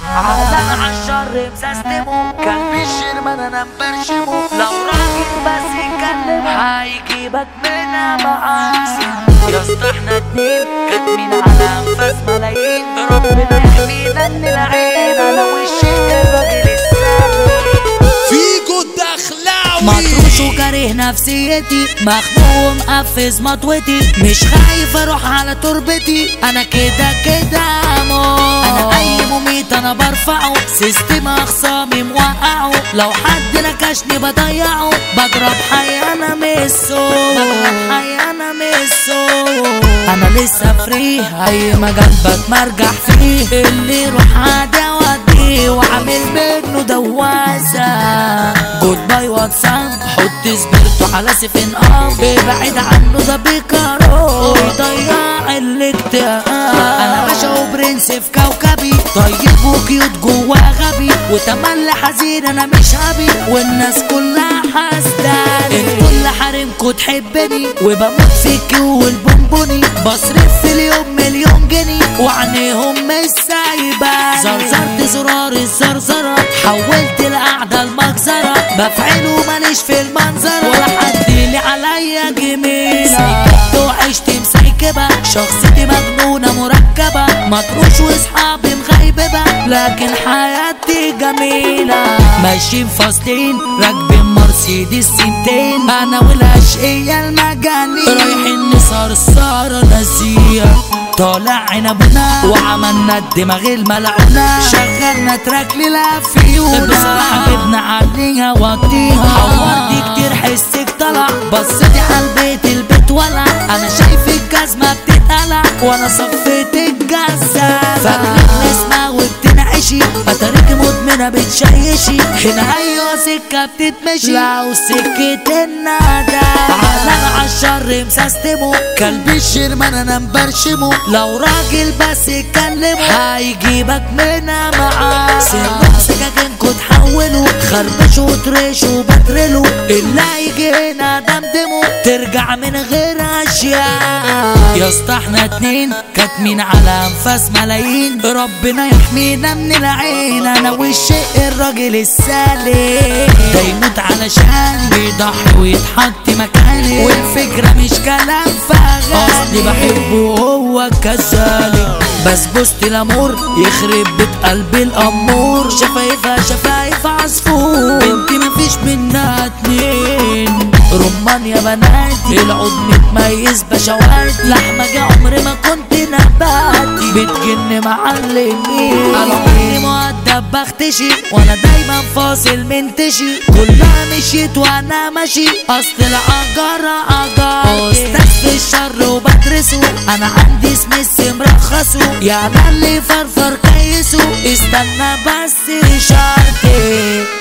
عالم عالشر مسستمه كلب الشرمان انا مبرشمه لو راجل بس يتكلم هيجيبك منها معاه يا اسطى احنا اتنين كاتمين على انفاس ملايين ربنا يحمينا من العين انا والشيخ الراجل السالم فيجو الدخلاوي مطروش وكاره نفسيتي مخنوق ومقفز مطوتي مش خايف اروح على تربتي انا كده كده موت انا اي مميت انا برفعه سيستم اخصامي موقعه لو حد نكشني بضيعه بضرب حي انا ميسو بضرب حي انا ميسو انا لسه فري اي مجال بتمرجح فيه اللي يروح عادي اوديه وعامل منه دواسه جود باي واتساب حط سبيرتو على سفن اب ابعد عنه ده بيكارو ويضيع الاكتئاب انا باشا وبرنس في كوكبي طيب وكيوت جوا غبي وتملي حزين انا مش غبي والناس كلها حاسداني الكل حارمكوا تحبني وبموت فيكي والبونبوني بصرف في اليوم مليون جنيه وعينيهم مش سايباني زرزرت زرار الزرزرة حولت القعدة المجزرة بفعل وماليش في المنظرة ولا حد لي عليا جميلة سيكبت وعشت مسيكبة شخصيتي مجنونة مركبة مطروش واصحابي مغيببة لكن حياتي جميلة ماشيين فاصلين راكبين مرسيدس سنتين انا والاشقية المجانين رايحين نصرصر نسيه طالع عنبنا وعملنا الدماغ الملعونة شغلنا تراك للافيونا بصراحة جبنا عليها وطيها حورتي كتير حسك طلع بصيتي على البيت البيت ولع انا شايف الجزمة بتتقلع وانا صفيت الجزة فاكرك نسمة وبتنعشي اتاريك مدمنة بتشيشي هنا ايوه سكة بتتمشي لو سكة الندى عالم عالشر مسستمه كلب الشرمان انا مبرشمه لو راجل بس يكلمه هيجيبك منها معاه سيبك سكاكينكوا تحولوا خربشوا وتريشوا وبترلوا اللي هيجي هنا دمدمه ترجع من غير اشياء يا اسطى احنا اتنين كاتمين على انفاس ملايين ربنا يحمينا من العين انا والشيء الراجل السالم ده يموت علشان بيضحي ويتحط مكاني والفكرة مش كلام فاغاني اصلي بحبه وهو كذلك بس بوست الامور يخرب بيت قلبي الامور شفايفها شفايف عصفور بنتي مفيش منها اتنين رمان يا بناتي العود متميز بشوات لحمة عمري ما كنت نباتي بتجن معلمين على عمري مؤدب بختشي وانا دايما فاصل منتشي كلها مشيت وانا ماشي اصل العجرة عجرة استاذ في الشر وبدرسه انا عندي اسم السم رخصه يعني اللي فرفر كيسه استنى بس شرطي